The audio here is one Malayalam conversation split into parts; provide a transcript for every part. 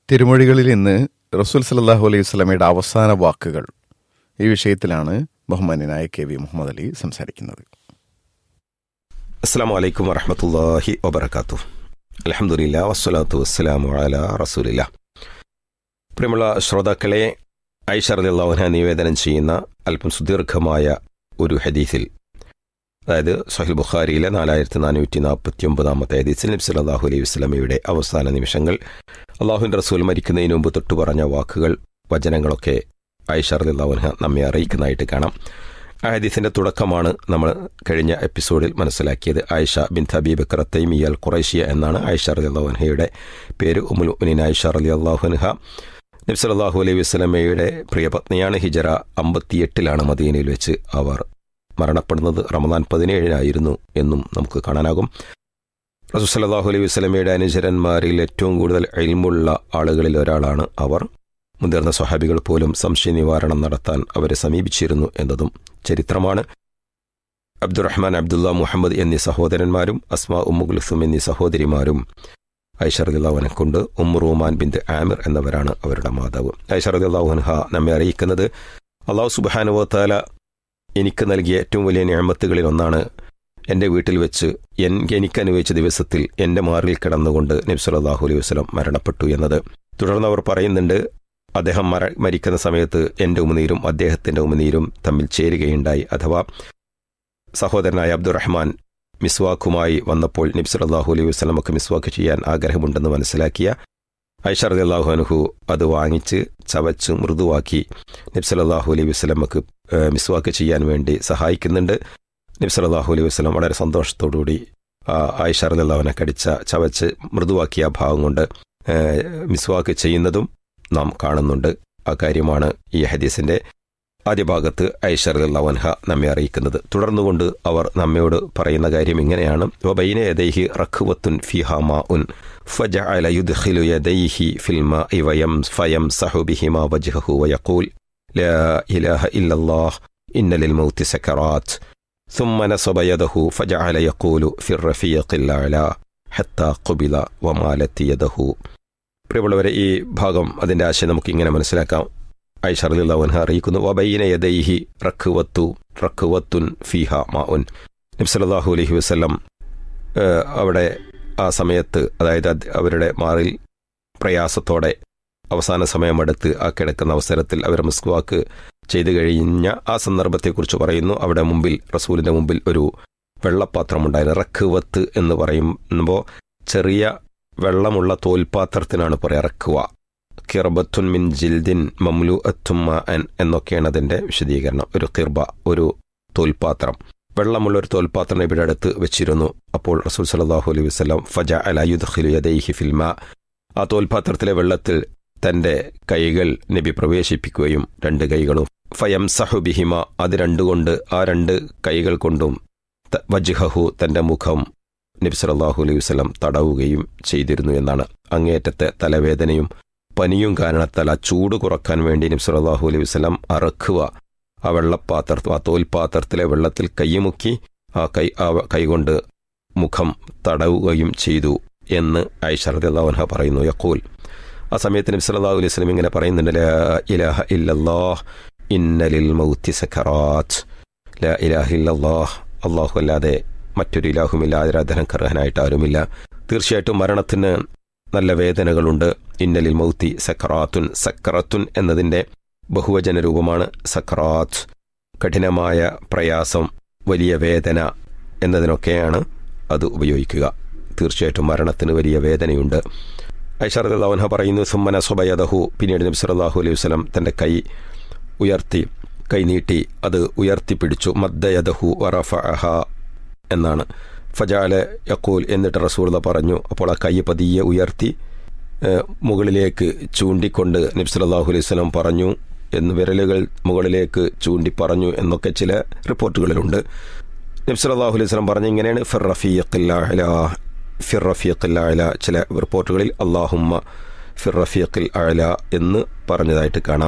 തിരുമൊഴികളിൽ ഇന്ന് റസൂൽ സല്ലാഹു അലൈഹി സ്വലമയുടെ അവസാന വാക്കുകൾ ഈ വിഷയത്തിലാണ് ബഹുമാന്യനായ കെ വി മുഹമ്മദ് അലി സംസാരിക്കുന്നത് അസ്സാം വലൈക്കും വറഹമത്തല്ലാഹി വബർക്കാത്തു അലഹമുല്ല വസ്സലാത്തു വസ്സലാമു അല റസൂലില്ല പ്രിയമുള്ള ശ്രോതാക്കളെ ഐഷ റലിള്ളാഹുന നിവേദനം ചെയ്യുന്ന അല്പം സുദീർഘമായ ഒരു ഹദീസിൽ അതായത് സഹിൽ ബുഖാരിയിലെ നാലായിരത്തി നാനൂറ്റി നാൽപ്പത്തി ഒമ്പതാമത്തെ ഹദീസിൽ നബി സല്ലാഹു അലൈഹി വസ്ലമയുടെ അവസാന നിമിഷങ്ങൾ അള്ളാഹുവിൻ്റെ റസൂൽ മരിക്കുന്നതിന് മുമ്പ് തൊട്ടു പറഞ്ഞ വാക്കുകൾ വചനങ്ങളൊക്കെ ഐഷ റലിള്ളാഹുന നമ്മെ അറിയിക്കുന്നതായിട്ട് കാണാം ആ ഹദീസിന്റെ തുടക്കമാണ് നമ്മൾ കഴിഞ്ഞ എപ്പിസോഡിൽ മനസ്സിലാക്കിയത് ആയിഷ ബിൻ ഹബീബ് കറത്തൈമിയൽ ഖുറൈഷിയ എന്നാണ് ആയിഷ റലി അള്ളാഹുൻഹയുടെ പേര് ഉമുൽ ഉനിൻ ആയിഷ റലി അള്ളാഹുൻഹ നബ്സലാഹു അലൈഹി വസ്ലമയുടെ പ്രിയപത്നിയാണ് ഹിജറ അമ്പത്തിയെട്ടിലാണ് മദീനയിൽ വെച്ച് അവർ മരണപ്പെടുന്നത് റമദാൻ പതിനേഴിനായിരുന്നു എന്നും നമുക്ക് കാണാനാകും റസൂസലാഹു അലൈഹി വസ്ലമയുടെ അനുചരന്മാരിൽ ഏറ്റവും കൂടുതൽ എൽമുള്ള ആളുകളിൽ ഒരാളാണ് അവർ മുതിർന്ന സ്വഹാബികൾ പോലും സംശയ നിവാരണം നടത്താൻ അവരെ സമീപിച്ചിരുന്നു എന്നതും ചരിത്രമാണ് അബ്ദുറഹ്മാൻ അബ്ദുള്ള മുഹമ്മദ് എന്നീ സഹോദരന്മാരും അസ്മ ഉമ്മുഖുൽസും എന്നീ സഹോദരിമാരും ഐഷറദിള്ളാഹുനെ കൊണ്ട് ഉമ്മു റൂമാൻ ബിന്ദ് ആമിർ എന്നവരാണ് അവരുടെ മാതാവ് ഐഷറദിള്ളാഹുൻഹ നമ്മെ അറിയിക്കുന്നത് അള്ളാഹു സുബാനുവത്താല എനിക്ക് നൽകിയ ഏറ്റവും വലിയ ഞാമത്തുകളിൽ ഒന്നാണ് എൻ്റെ വീട്ടിൽ വെച്ച് എൻ എനിക്ക് അനുഭവിച്ച ദിവസത്തിൽ എൻ്റെ മാറിൽ കിടന്നുകൊണ്ട് നബ്സുല്ലാഹു അലൈഹി വസ്ലം മരണപ്പെട്ടു എന്നത് തുടർന്ന് അവർ പറയുന്നുണ്ട് അദ്ദേഹം മര മരിക്കുന്ന സമയത്ത് എൻ്റെ ഉമനീരും അദ്ദേഹത്തിൻ്റെ ഉമനീരും തമ്മിൽ ചേരുകയുണ്ടായി അഥവാ സഹോദരനായ അബ്ദുറഹ്മാൻ മിസ്വാക്കുമായി വന്നപ്പോൾ നബ്സലാഹു അലൈഹി വസ്ലമക്ക് മിസ്വാക്ക് ചെയ്യാൻ ആഗ്രഹമുണ്ടെന്ന് മനസ്സിലാക്കിയ ഐഷർ അള്ളാഹു അനുഹു അത് വാങ്ങിച്ച് ചവച്ച് മൃദുവാക്കി നബ്സലാഹു അലൈഹി വസ്ലമക്ക് മിസ്വാക്ക് ചെയ്യാൻ വേണ്ടി സഹായിക്കുന്നുണ്ട് നബ്സലാഹു അലൈഹി വസ്ലം വളരെ സന്തോഷത്തോടുകൂടി ഐഷർ അള്ളാഹുവിനെ കടിച്ച ചവച്ച് മൃദുവാക്കിയ ഭാഗം കൊണ്ട് മിസ്വാക്ക് ചെയ്യുന്നതും നാം കാണുന്നുണ്ട് ആ കാര്യമാണ് ഈ ഹദീസിന്റെ ആദ്യ ഭാഗത്ത് ഐഷർ വൻഹ നമ്മെ അറിയിക്കുന്നത് തുടർന്നുകൊണ്ട് അവർ നമ്മയോട് പറയുന്ന കാര്യം ഇങ്ങനെയാണ് വബൈന യദൈഹി റഖ്വത്തുൻ ഫിഹാ ഉൻ فجعل يدخل يديه في الماء فيمسح بهما وجهه ويقول لا إله إلا الله إن للموت سكرات ثم نصب يده فجعل يقول في الرفيق الأعلى حتى قبل ومالت يده പ്രിയമുള്ളവരെ ഈ ഭാഗം അതിൻ്റെ ആശയം നമുക്ക് ഇങ്ങനെ മനസ്സിലാക്കാം ഐഷർദിള്ളവൻഹ അറിയിക്കുന്നു വബൈന യദൈഹി റഖുവത്തു റഖുവത്തുൻ ഫിഹ മാഉൻ നബ്സലാഹു അലൈഹി വസ്ലം അവിടെ ആ സമയത്ത് അതായത് അവരുടെ മാറിൽ പ്രയാസത്തോടെ അവസാന സമയമെടുത്ത് ആ കിടക്കുന്ന അവസരത്തിൽ അവർ മിസ്വാക്ക് ചെയ്തു കഴിഞ്ഞ ആ സന്ദർഭത്തെക്കുറിച്ച് പറയുന്നു അവിടെ മുമ്പിൽ റസൂലിന്റെ മുമ്പിൽ ഒരു വെള്ളപ്പാത്രമുണ്ടായിരുന്നു റഖുവത്ത് എന്ന് പറയുമ്പോൾ ചെറിയ വെള്ളമുള്ള തോൽപാത്രത്തിനാണ് പറയുക റക്കുവ കിർബത്തുൻ മിൻ ജിൽദിൻ മംലു അത്തുമ്മ അൻ എന്നൊക്കെയാണ് അതിന്റെ വിശദീകരണം ഒരു കിർബ ഒരു തോൽപാത്രം വെള്ളമുള്ള ഒരു തോൽപാത്രം ഇവിടെ അടുത്ത് വെച്ചിരുന്നു അപ്പോൾ റസൂൽ സലാഹു അലൈഹി വസ്ലാം ഫജ അലായുദ്ഖിലുയദൈഹി ഫിൽമ ആ തോൽപാത്രത്തിലെ വെള്ളത്തിൽ തന്റെ കൈകൾ നബി പ്രവേശിപ്പിക്കുകയും രണ്ട് കൈകളും ഫയം സഹുബിഹിമ അത് രണ്ടുകൊണ്ട് ആ രണ്ട് കൈകൾ കൊണ്ടും വജ്ഹഹു തന്റെ മുഖം നബി സലാഹു അലൈഹി വസ്ലം തടവുകയും ചെയ്തിരുന്നു എന്നാണ് അങ്ങേറ്റത്തെ തലവേദനയും പനിയും കാരണത്താൽ ആ ചൂട് കുറക്കാൻ വേണ്ടി നബി സലാഹു അലൈഹി വസ്ലം അറക്കുക ആ വെള്ളപ്പാത്ര ആ തോൽപാത്രത്തിലെ വെള്ളത്തിൽ കൈമുക്കി ആ കൈ ആ കൈകൊണ്ട് മുഖം തടവുകയും ചെയ്തു എന്ന് ഐഷർദാൻഹ പറയുന്നു യക്കൂൽ ആ സമയത്ത് നബി സല്ലാഹു അലൈഹി വസ്ലം ഇങ്ങനെ പറയുന്നുണ്ട് ഇലാഹ ഇല്ലല്ലാഹ് ഇന്നലിൽ മൗത്തി സഖറാത്ത് ലാ ഇലാഹ ഇല്ലല്ലാഹ് അള്ളാഹു അല്ലാതെ മറ്റൊരു ഇലാഹുമില്ല ആരാധനക്കർഹനായിട്ട് ആരുമില്ല തീർച്ചയായിട്ടും മരണത്തിന് നല്ല വേദനകളുണ്ട് ഇന്നലിൽ മൗത്തി സക്കറാത്തുൻ സക്കറത്തുൻ എന്നതിൻ്റെ ബഹുവചന രൂപമാണ് സക്കറാത്ത് കഠിനമായ പ്രയാസം വലിയ വേദന എന്നതിനൊക്കെയാണ് അത് ഉപയോഗിക്കുക തീർച്ചയായിട്ടും മരണത്തിന് വലിയ വേദനയുണ്ട് ഐഷറദാവൻഹ പറയുന്നു സുമ്മന സുബയദഹു പിന്നീട് നബി സല്ലാഹു അലൈഹി വസ്ലം തൻ്റെ കൈ ഉയർത്തി കൈ നീട്ടി അത് ഉയർത്തിപ്പിടിച്ചു മദ്ദയദഹു വറഫ എന്നാണ് ഫജാല യക്കൂൽ എന്നിട്ട് റസൂർദ പറഞ്ഞു അപ്പോൾ ആ കൈ പതിയെ ഉയർത്തി മുകളിലേക്ക് ചൂണ്ടിക്കൊണ്ട് നബ്സലാഹു അലൈഹി സ്വലം പറഞ്ഞു എന്ന് വിരലുകൾ മുകളിലേക്ക് ചൂണ്ടി പറഞ്ഞു എന്നൊക്കെ ചില റിപ്പോർട്ടുകളിലുണ്ട് നബ്സലാഹു അലൈഹി സ്വലം പറഞ്ഞ ഇങ്ങനെയാണ് ഫിർ റഫീഖില്ല ഫിർ റഫീഖില്ല ചില റിപ്പോർട്ടുകളിൽ അള്ളാഹുമ്മ ഫിർ റഫീഖിൽ അഴല എന്ന് പറഞ്ഞതായിട്ട് കാണാം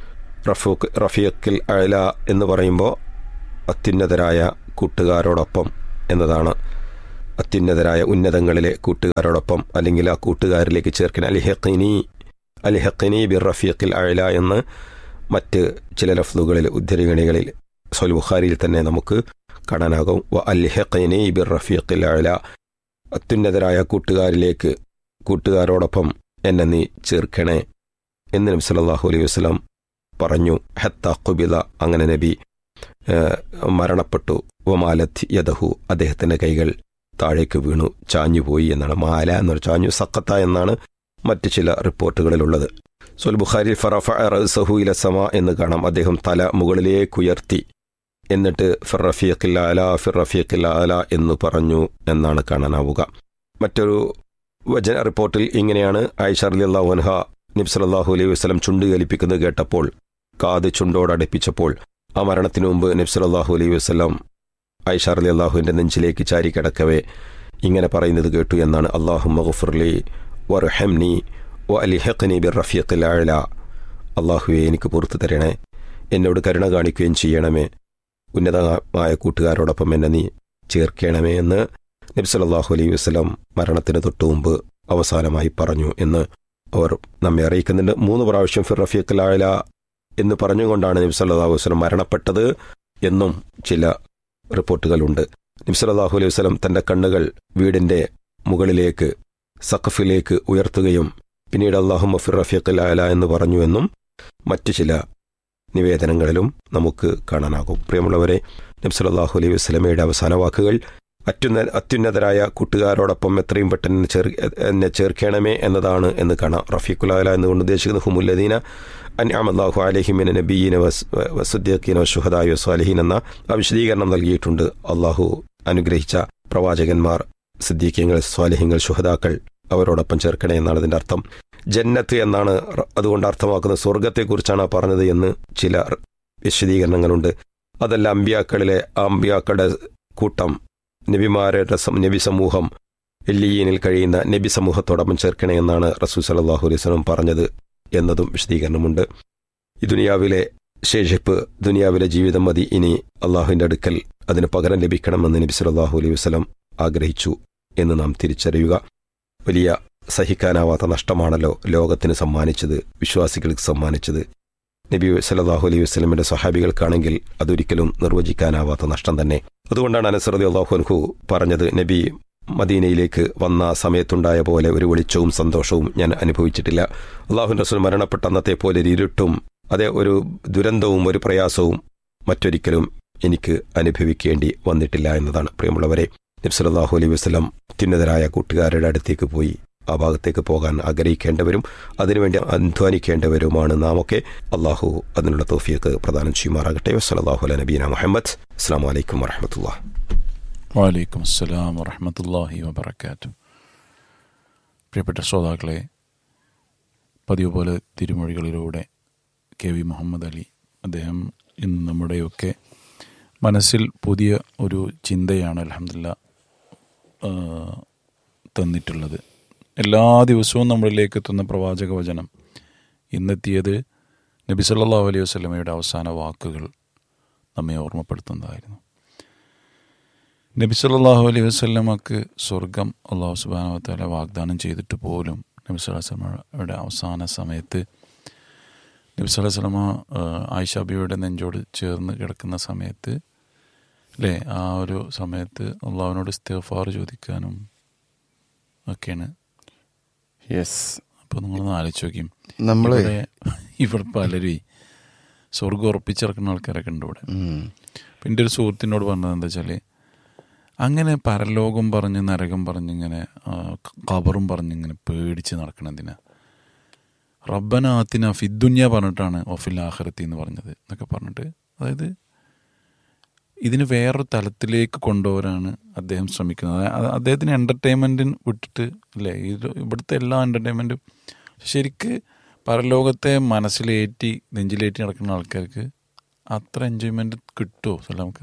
റഫൂഖ് റഫീഖിൽ അഴല എന്ന് പറയുമ്പോൾ അത്യുന്നതരായ കൂട്ടുകാരോടൊപ്പം എന്നതാണ് അത്യുന്നതരായ ഉന്നതങ്ങളിലെ കൂട്ടുകാരോടൊപ്പം അല്ലെങ്കിൽ ആ കൂട്ടുകാരിലേക്ക് ചേർക്കുന്ന അൽ ഹെഖിനി അൽ ഹഖിനി ബിർ റഫീഖിൽ അഴല എന്ന് മറ്റ് ചില ലഫ്ലുകളിൽ ഉദ്ധരണികളിൽ സൊൽ ബുഖാരിയിൽ തന്നെ നമുക്ക് കാണാനാകും വ അൽ ഹഖിനി ബിർ റഫീഖിൽ അഴല അത്യുന്നതരായ കൂട്ടുകാരിലേക്ക് കൂട്ടുകാരോടൊപ്പം എന്നെ നീ ചേർക്കണേ എന്ന് നബി സല്ലല്ലാഹു അലൈഹി വസല്ലം പറഞ്ഞു ഹത്ത കുബില അങ്ങനെ നബി ഏഹ്, മരണപ്പെട്ടു വമാലത്ത് യദഹു അദ്ദേഹത്തിന്റെ കൈകൾ താഴേക്ക് വീണു ചാഞ്ഞുപോയി എന്നാണ് മാല എന്നൊരു ചാഞ്ഞു സക്കത്ത എന്നാണ് മറ്റ് ചില റിപ്പോർട്ടുകളിലുള്ളത് സുൽ ബുഖാരി ഫറഫ റസഹു ഇല സമ എന്ന് കാണാം അദ്ദേഹം തല മുകളിലേക്ക് ഉയർത്തി എന്നിട്ട് ഫിർ റഫീഖിൽ അല ഫിർ റഫീഖിൽ അല എന്ന് പറഞ്ഞു എന്നാണ് കാണാനാവുക മറ്റൊരു വചന റിപ്പോർട്ടിൽ ഇങ്ങനെയാണ് ആയിഷ റളിയല്ലാഹു അൻഹ നബി സല്ലല്ലാഹു അലൈഹി വസല്ലം ചുണ്ട് കലിപ്പിക്കുന്നത് കേട്ടപ്പോൾ കാത് ചുണ്ടോടടുപ്പിച്ചപ്പോൾ ആ മരണത്തിനു മുമ്പ് നബി സല്ലല്ലാഹു അലൈഹി വസല്ലം ആയിഷ റളിയല്ലാഹുവിന്റെ നെഞ്ചിലേക്ക് ചാരി കിടക്കവേ ഇങ്ങനെ പറയുന്നത് കേട്ടു എന്നാണ് അള്ളാഹു മഗ്ഫിർലി വർഹംനി വ അലിഹഖ്നി ബിർ റഫീഖിൽ അഅല അള്ളാഹുവെ എനിക്ക് പുറത്തു തരണേ എന്നോട് കരുണ കാണിക്കുകയും ചെയ്യണമേ ഉന്നതമായ കൂട്ടുകാരോടൊപ്പം എന്നെ നീ ചേർക്കണമേ എന്ന് നബി സല്ലല്ലാഹു അലൈഹി വസല്ലം മരണത്തിന് തൊട്ടു മുമ്പ് അവസാനമായി പറഞ്ഞു എന്ന് അവർ നമ്മെ അറിയിക്കുന്നുണ്ട് മൂന്ന് പ്രാവശ്യം ഫിർ റഫീഖിൽ അഅല എന്ന് പറഞ്ഞുകൊണ്ടാണ് നബി സല്ലല്ലാഹു അലൈഹി വസല്ലം മരണപ്പെട്ടത് എന്നും ചില റിപ്പോർട്ടുകളുണ്ട് നബി സല്ലല്ലാഹു അലൈഹി വസല്ലം തന്റെ കണ്ണുകൾ വീടിന്റെ മുകളിലേക്ക് സഖഫിലേക്ക് ഉയർത്തുകയും പിന്നീട് അള്ളാഹു മഫിർ റഫീഖിൽ അല എന്ന് പറഞ്ഞുവെന്നും മറ്റു ചില നിവേദനങ്ങളിലും നമുക്ക് കാണാനാകും പ്രിയമുള്ളവരെ നബി സല്ലല്ലാഹു അലൈഹി വസല്ലമയുടെ അവസാന വാക്കുകൾ അത്യുന്ന അത്യുന്നതരായ കൂട്ടുകാരോടൊപ്പം എത്രയും പെട്ടെന്ന് ചേർ എന്നെ ചേർക്കണമേ എന്നതാണ് എന്ന് കാണാം റഫീഖുൽ അല എന്നുകൊണ്ട് ഉദ്ദേശിക്കുന്നത് ഹുമുല്ലദീന അൻഅമല്ലാഹു അലഹിമിന നബീന വസുദ്ദീഖീന വശുഹദായ സ്വാലിഹീൻ എന്ന ആ വിശദീകരണം നൽകിയിട്ടുണ്ട് അള്ളാഹു അനുഗ്രഹിച്ച പ്രവാചകന്മാർ സിദ്ദീഖ്യങ്ങൾ സ്വാലിഹ്യങ്ങൾ ശുഹദാക്കൾ അവരോടൊപ്പം ചേർക്കണേ എന്നാണ് ഇതിന്റെ അർത്ഥം ജന്നത്ത് എന്നാണ് റ- അതുകൊണ്ട് അർത്ഥമാക്കുന്നത് സ്വർഗത്തെക്കുറിച്ചാണ് ആ പറഞ്ഞത് എന്ന് ചില ർ- വിശദീകരണങ്ങളുണ്ട് അതല്ല അമ്പിയാക്കളിലെ ആ അമ്പിയാക്കളുടെ കൂട്ടം നബിമാരുടെ സം- നബി സമൂഹം എല്ലിയീനിൽ കഴിയുന്ന നബി സമൂഹത്തോടൊപ്പം ചേർക്കണേ എന്നാണ് റസൂൽ സല്ലല്ലാഹു അലൈഹി വസല്ലം പറഞ്ഞത് എന്നതും വിശദീകരണമുണ്ട് ഈ ദുനിയാവിലെ ശേഷിപ്പ് ദുനിയാവിലെ ജീവിതം മതി ഇനി അള്ളാഹുവിന്റെ അടുക്കൽ അതിന് പകരം ലഭിക്കണമെന്ന് നബി സല്ലല്ലാഹു അലൈഹി വസല്ലം ആഗ്രഹിച്ചു എന്ന് നാം തിരിച്ചറിയുക വലിയ സഹിക്കാനാവാത്ത നഷ്ടമാണല്ലോ ലോകത്തിന് സമ്മാനിച്ചത് വിശ്വാസികൾക്ക് സമ്മാനിച്ചത് നബി സല്ലല്ലാഹു അലൈഹി വസല്ലമിന്റെ സഹാബികൾക്കാണെങ്കിൽ അതൊരിക്കലും നിർവചിക്കാനാവാത്ത നഷ്ടം തന്നെ അതുകൊണ്ടാണ് അനസറതി അള്ളാഹുൻഹു പറഞ്ഞത് നബി മദീനയിലേക്ക് വന്ന സമയത്തുണ്ടായ പോലെ ഒരു വെളിച്ചവും സന്തോഷവും ഞാൻ അനുഭവിച്ചിട്ടില്ല അള്ളാഹു റസൂൽ മരണപ്പെട്ട അന്നത്തെ പോലെ ഒരു ഇരുട്ടും അതേ ഒരു ദുരന്തവും ഒരു പ്രയാസവും മറ്റൊരിക്കലും എനിക്ക് അനുഭവിക്കേണ്ടി വന്നിട്ടില്ല എന്നതാണ് പ്രിയമുള്ളവരെ നബ്സലാഹു അലൈഹി വസ്ലം അത്യുന്നതരായ കൂട്ടുകാരുടെ അടുത്തേക്ക് പോയി ആ ഭാഗത്തേക്ക് പോകാൻ ആഗ്രഹിക്കേണ്ടവരും അതിനുവേണ്ടി അധ്വാനിക്കേണ്ടവരുമാണ് നാം ഒക്കെ അള്ളാഹു അതിനുള്ള തോഫിയൊക്കെ പ്രദാനം ചെയ്യുമാറാകട്ടെ വസ്സലാഹു അല നബീന മുഹമ്മദ് അസ്സാം വലൈക്കും വറഹമത്തുള്ള വാലൈക്കും അസ്സലാം വറഹമത്തല്ലാഹി വബർക്കാറ്റു പ്രിയപ്പെട്ട ശ്രോതാക്കളെ പതിവ് പോലെ തിരുമൊഴികളിലൂടെ കെ വി മുഹമ്മദ് അലി അദ്ദേഹം ഇന്ന് നമ്മുടെയൊക്കെ മനസ്സിൽ പുതിയ ഒരു ചിന്തയാണ് അലഹമില്ല തന്നിട്ടുള്ളത് എല്ലാ ദിവസവും നമ്മളിലേക്ക് എത്തുന്ന പ്രവാചക വചനം ഇന്നെത്തിയത് നബി സല്ലല്ലാഹു അലൈഹി വസല്ലമയുടെ അവസാന വാക്കുകൾ നമ്മെ ഓർമ്മപ്പെടുത്തുന്നതായിരുന്നു നബി സല്ലല്ലാഹു അലൈഹി വസല്ലമക്ക് സ്വർഗം അള്ളാഹു സുബ്ഹാനഹു വതആല വാഗ്ദാനം ചെയ്തിട്ട് പോലും നബി സല്ലല്ലാഹു അലൈഹി വസല്ലമയുടെ അവസാന സമയത്ത് നബി സല്ലല്ലാഹു അലൈഹി വസല്ലമ ആയിഷാബിയുടെ നെഞ്ചോട് ചേർന്ന് കിടക്കുന്ന സമയത്ത് അല്ലേ ആ ഒരു സമയത്ത് അള്ളാഹുവിനോട് ഇസ്തിഗ്ഫാർ ചോദിക്കാനും ഒക്കെയാണ് യെസ് അപ്പോൾ നിങ്ങളൊന്ന് ആലോചിച്ച് നോക്കിയും നമ്മൾ ഇവിടെ ഇവിടെ പലരും സ്വർഗം ഉറപ്പിച്ചിറക്കുന്ന ആൾക്കാരൊക്കെ ഉണ്ട് ഇവിടെ അപ്പം എൻ്റെ ഒരു സുഹൃത്തിനോട് പറഞ്ഞത് എന്താ വെച്ചാൽ അങ്ങനെ പരലോകം പറഞ്ഞ് നരകം പറഞ്ഞിങ്ങനെ ആ, ഖബറും പറഞ്ഞിങ്ങനെ പേടിച്ച് നടക്കണതിനാ റബ്ബന ആത്തിന ഫിദ്ദുന്യ പറഞ്ഞിട്ടാണ് ഒഫിൽ ആഖിറത്തി എന്ന് പറഞ്ഞത് എന്നൊക്കെ പറഞ്ഞിട്ട് അതായത് ഇതിന് വേറൊരു തലത്തിലേക്ക് കൊണ്ടുപോകാനാണ് അദ്ദേഹം ശ്രമിക്കുന്നത് അത് അദ്ദേഹത്തിന് എൻ്റർടൈൻമെൻറ്റിന് വിട്ടിട്ട് അല്ലേ ഇത് ഇവിടുത്തെ എല്ലാ എൻ്റർടൈൻമെൻറ്റും ശരിക്ക് പരലോകത്തെ മനസ്സിലേറ്റി നെഞ്ചിലേറ്റി നടക്കുന്ന ആൾക്കാർക്ക് അത്ര എൻജോയ്മെൻറ്റ് കിട്ടുമോ നമുക്ക്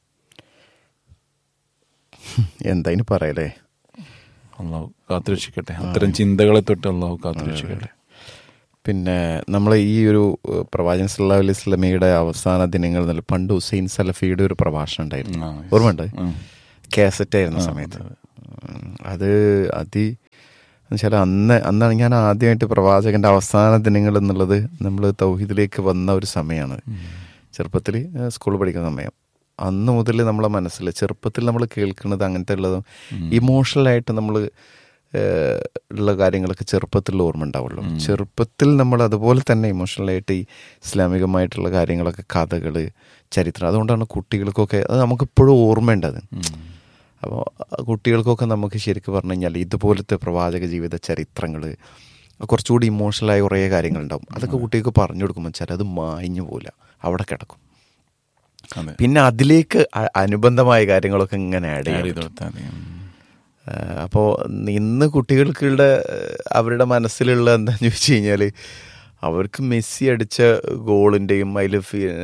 എന്താ ഇനി പറയലേ അള്ളാഹു കാത്തുരക്ഷിക്കട്ടെ അത്തരം ചിന്തകളെ തൊട്ട് അള്ളാഹു കാത്തുരക്ഷിക്കട്ടെ പിന്നെ നമ്മൾ ഈ ഒരു ഏഹ്, പ്രവാചകൻ സല്ലല്ലാഹു അലൈഹി വസല്ലമയുടെ അവസാന ദിനങ്ങൾ നല്ല പണ്ട് ഹുസൈൻ സലഫിയുടെ ഒരു പ്രഭാഷണം ഉണ്ടായിരുന്നു ആ, ഓർമ്മയുണ്ട് ഉം. കാസറ്റ് ആയിരുന്ന ആ, സമയത്ത് അതെ, അതെ. ഉം, അത് അതി എന്നുവെച്ചാൽ അന്ന് അന്നാണ് ഞാൻ ആദ്യമായിട്ട് പ്രവാചകന്റെ അവസാന ദിനങ്ങൾ എന്നുള്ളത് നമ്മൾ തൗഹീദിലേക്ക് വന്ന ഒരു സമയമാണ് ചെറുപ്പത്തിൽ സ്കൂളിൽ പഠിക്കുന്ന സമയം അന്ന് മുതൽ നമ്മളെ മനസ്സിൽ ചെറുപ്പത്തിൽ നമ്മൾ കേൾക്കുന്നത് അങ്ങനത്തെ ഉള്ളതും ഇമോഷണലായിട്ട് നമ്മൾ ഉള്ള കാര്യങ്ങളൊക്കെ ചെറുപ്പത്തിൽ ഓർമ്മ ഉണ്ടാവുള്ളൂ ചെറുപ്പത്തിൽ നമ്മൾ അതുപോലെ തന്നെ ഇമോഷണലായിട്ട് ഈ ഇസ്ലാമികമായിട്ടുള്ള കാര്യങ്ങളൊക്കെ കഥകൾ ചരിത്രം അതുകൊണ്ടാണ് കുട്ടികൾക്കൊക്കെ അത് നമുക്കിപ്പോഴും ഓർമ്മയുണ്ടത് അപ്പോൾ കുട്ടികൾക്കൊക്കെ നമുക്ക് ശരിക്കും പറഞ്ഞു കഴിഞ്ഞാൽ ഇതുപോലത്തെ പ്രവാചക ജീവിത ചരിത്രങ്ങൾ കുറച്ചുകൂടി ഇമോഷണലായ കുറേ കാര്യങ്ങളുണ്ടാവും അതൊക്കെ കുട്ടികൾക്ക് പറഞ്ഞു കൊടുക്കുമ്പോൾ വെച്ചാൽ അത് മാഞ്ഞു പോല അവിടെ കിടക്കും അതെ പിന്നെ അതിലേക്ക് അ- അനുബന്ധമായ കാര്യങ്ങളൊക്കെ ഇങ്ങനെ ആഡ് ആഡ് ചെയ്യും ചെയ്ത് കൊടുത്താൽ മതി ഉം. അപ്പോൾ ഇന്ന് കുട്ടികൾക്കുള്ള ഏഹ്, അവരുടെ മനസ്സിലുള്ള എന്താന്ന് ചോദിച്ചു കഴിഞ്ഞാൽ അവർക്ക് മെസ്സി അടിച്ച ഗോളിൻ്റെയും അതിൽ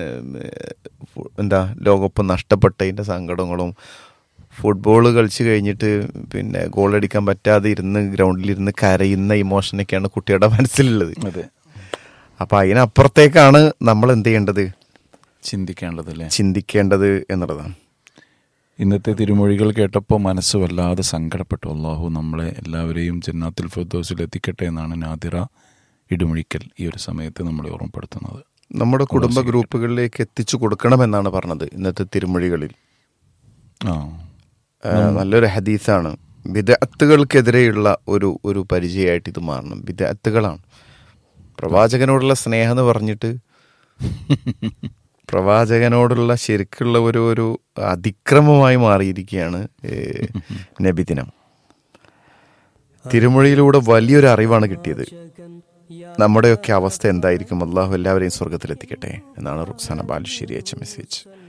എന്താ ലോകകപ്പ് നഷ്ടപ്പെട്ടതിൻ്റെ സങ്കടങ്ങളും ഫുട്ബോൾ കളിച്ച് കഴിഞ്ഞിട്ട് പിന്നെ ഗോൾ അടിക്കാൻ പറ്റാതെ ഇരുന്ന് ഗ്രൗണ്ടിലിരുന്ന് കരയുന്ന ഇമോഷനൊക്കെയാണ് കുട്ടിയുടെ മനസ്സിലുള്ളത് അതെ അപ്പോൾ അതിനപ്പുറത്തേക്കാണ് നമ്മൾ എന്ത് ചെയ്യേണ്ടത് ചിന്തിക്കേണ്ടതല്ലേ ചിന്തിക്കേണ്ടത് എന്നുള്ളതാണ് ഇന്നത്തെ തിരുമൊഴികൾ കേട്ടപ്പോൾ മനസ്സ് വല്ലാതെ സങ്കടപ്പെട്ടു അള്ളാഹു നമ്മളെ എല്ലാവരെയും ജന്നാത്തിൽ ഫിർദോസിൽ എത്തിക്കട്ടെ എന്നാണ് നാദിറ ഇടുമുഴിക്കൽ ഈ ഒരു സമയത്ത് നമ്മളെ ഓർമ്മപ്പെടുത്തുന്നത് നമ്മുടെ കുടുംബ ഗ്രൂപ്പുകളിലേക്ക് എത്തിച്ചു കൊടുക്കണമെന്നാണ് പറഞ്ഞത് ഇന്നത്തെ തിരുമൊഴികളിൽ ആ ആ, നല്ലൊരു ഹദീസാണ് വിദഗ്ധകൾക്കെതിരെയുള്ള ഒരു ഒരു പരിചയമായിട്ട് ഇത് മാറണം വിദഗ്ധകളാണ് പ്രവാചകനോടുള്ള സ്നേഹം എന്ന് പറഞ്ഞിട്ട് പ്രവാചകനോടുള്ള ശരിക്കുള്ള ഒരു ഒരു അതിക്രമമായി മാറിയിരിക്കുകയാണ് ഏ, നബിദിനം തിരുമൊഴിയിലൂടെ വലിയൊരു അറിവാണ് കിട്ടിയത് നമ്മുടെയൊക്കെ അവസ്ഥ എന്തായിരിക്കും അള്ളാഹു എല്ലാവരെയും സ്വർഗത്തിലെത്തിക്കട്ടെ എന്നാണ് റുക്സാന ബാലുശ്ശേരി അയച്ച മെസ്സേജ്